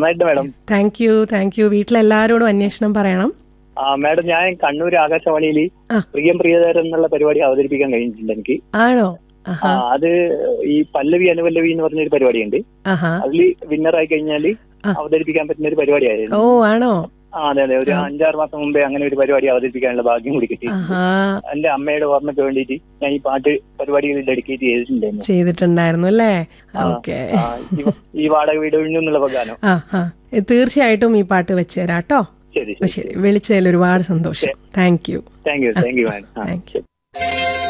നന്നായിട്ട് madam thank you thank you വീട്ടിലെല്ലാരോടും അന്വേഷണം പറയണം ആ മാഡം ഞാൻ കണ്ണൂർ ആകാശവാണിയിൽ ആ. പ്രിയം പ്രിയതരം എന്നുള്ള പരിപാടി അവതരിപ്പിക്കാൻ കഴിഞ്ഞിട്ടുണ്ട് എനിക്ക് ആണോ ആ, ആഹാ അത് ഈ പല്ലവി അനുപല്ലവി എന്ന് പറഞ്ഞൊരു പരിപാടിയുണ്ട് ആഹാ അതിൽ വിന്നർ ആയി കഴിഞ്ഞാൽ ആ. അവതരിപ്പിക്കാൻ പറ്റുന്ന ഒരു പരിപാടിയായിരുന്നു ഓ ആണോ ആ അതെ അതെ ഒരു അഞ്ചാറ് മാസം മുമ്പേ അങ്ങനെ ഒരു പരിപാടി അവതരിപ്പിക്കാനുള്ള ഭാഗ്യം കൂടി കിട്ടി ആഹാ എന്റെ അമ്മയുടെ ഓർമ്മയ്ക്ക് വേണ്ടിയിട്ട് ഞാൻ ഈ പാട്ട് പരിപാടികൾ ഡെഡിക്കേറ്റ് ചെയ്തിട്ടുണ്ടായിരുന്നു ചെയ്തിട്ടുണ്ടായിരുന്നു അല്ലേ ആ, ഓക്കെ ആ, ഈ- ഈ വാടക വീട് ഒഴിഞ്ഞു എന്നുള്ള ഗാനം ആ ആ തീർച്ചയായിട്ടും ഈ പാട്ട് വെച്ച് തരാം കേട്ടോ ശരി ശരി ശരി വിളിച്ചതിൽ ഒരുപാട് സന്തോഷം thank you thank you thank you madam thank U